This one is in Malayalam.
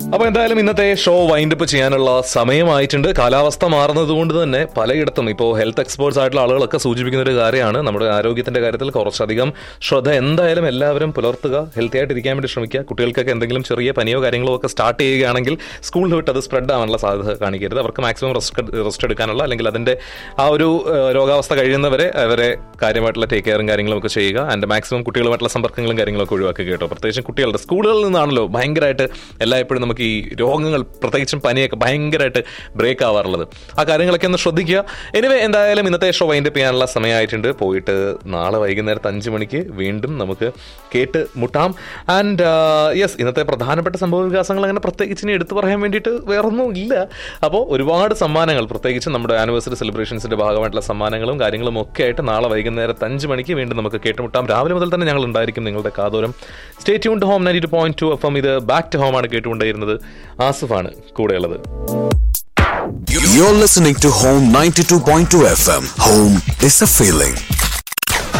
അപ്പൊ എന്തായാലും ഇന്നത്തെ ഷോ വൈൻഡപ്പ് ചെയ്യാനുള്ള സമയമായിട്ടുണ്ട് കാലാവസ്ഥ മാറുന്നത് കൊണ്ട് തന്നെ പലയിടത്തും ഇപ്പോൾ ഹെൽത്ത് എക്സ്പേർട്സ് ആയിട്ടുള്ള ആളുകളൊക്കെ സൂചിപ്പിക്കുന്ന ഒരു കാര്യമാണ് നമ്മുടെ ആരോഗ്യത്തിന്റെ കാര്യത്തിൽ കുറച്ചധികം ശ്രദ്ധ എന്തായാലും എല്ലാവരും പുലർത്തുക ഹെൽത്തി ആയിട്ട് ഇരിക്കാൻ വേണ്ടി ശ്രമിക്കുക കുട്ടികൾക്കൊക്കെ എന്തെങ്കിലും ചെറിയ പനിയോ കാര്യങ്ങളോ ഒക്കെ സ്റ്റാർട്ട് ചെയ്യുകയാണെങ്കിൽ സ്കൂളിൽ വിട്ട് അത് സ്പ്രെഡ് ആവാനുള്ള സാധ്യത കാണിക്കരുത് അവർക്ക് മാക്സിമം റെസ്റ്റ് റെസ്റ്റ് എടുക്കാനുള്ള അല്ലെങ്കിൽ അതിന്റെ ആ ഒരു ഏഹ്, രോഗാവസ്ഥ കഴിയുന്നവരെ അവരെ കാര്യമായിട്ടുള്ള ടേക്ക് കെയറും കാര്യങ്ങളും ഒക്കെ ചെയ്യുക ആൻഡ് മാക്സിമം കുട്ടികളുമായിട്ടുള്ള സമ്പർക്കങ്ങളും കാര്യങ്ങളൊക്കെ ഒഴിവാക്കുക കേട്ടോ പ്രത്യേകിച്ചും കുട്ടികളുടെ സ്കൂളുകളിൽ നിന്നാണല്ലോ ഭയങ്കരമായിട്ട് എല്ലായ്പ്പോഴും നമുക്ക് ഈ രോഗങ്ങൾ പ്രത്യേകിച്ചും പനിയൊക്കെ ഭയങ്കരമായിട്ട് ബ്രേക്ക് ആവാറുള്ളത് ആ കാര്യങ്ങളൊക്കെ ഒന്ന് ശ്രദ്ധിക്കുക എനിവേ എന്തായാലും ഇന്നത്തെ ഷോ വൈൻഡ് ചെയ്യാനുള്ള സമയമായിട്ടുണ്ട് പോയിട്ട് നാളെ വൈകുന്നേരത്തെ അഞ്ച് മണിക്ക് വീണ്ടും നമുക്ക് കേട്ട് മുട്ടാം ആൻഡ് യെസ് ഇന്നത്തെ പ്രധാനപ്പെട്ട സംഭവ വികാസങ്ങൾ അങ്ങനെ പ്രത്യേകിച്ച് ഇനി എടുത്തു പറയാൻ വേണ്ടിയിട്ട് വേറൊന്നും ഇല്ല അപ്പോൾ ഒരുപാട് സമ്മാനങ്ങൾ പ്രത്യേകിച്ച് നമ്മുടെ ആനിവേഴ്സറി സെലിബ്രേഷൻസിന്റെ ഭാഗമായിട്ടുള്ള സമ്മാനങ്ങളും കാര്യങ്ങളും ഒക്കെ ആയിട്ട് നാളെ വൈകുന്നേരത്ത് അഞ്ച് മണിക്ക് വീണ്ടും നമുക്ക് കേട്ടുമുട്ടാം രാവിലെ മുതൽ തന്നെ ഞങ്ങൾ ഉണ്ടായിരിക്കും നിങ്ങളുടെ കാതോരം stay tune home ninety two point two F M ഇത് ബാക്ക് ടു ഹോം ആണ് കേട്ടുകൊണ്ടേയിരുന്നത് ആസിഫാണ് കൂടെയുള്ളത് You're listening to Home 92.2 FM. Home is a feeling.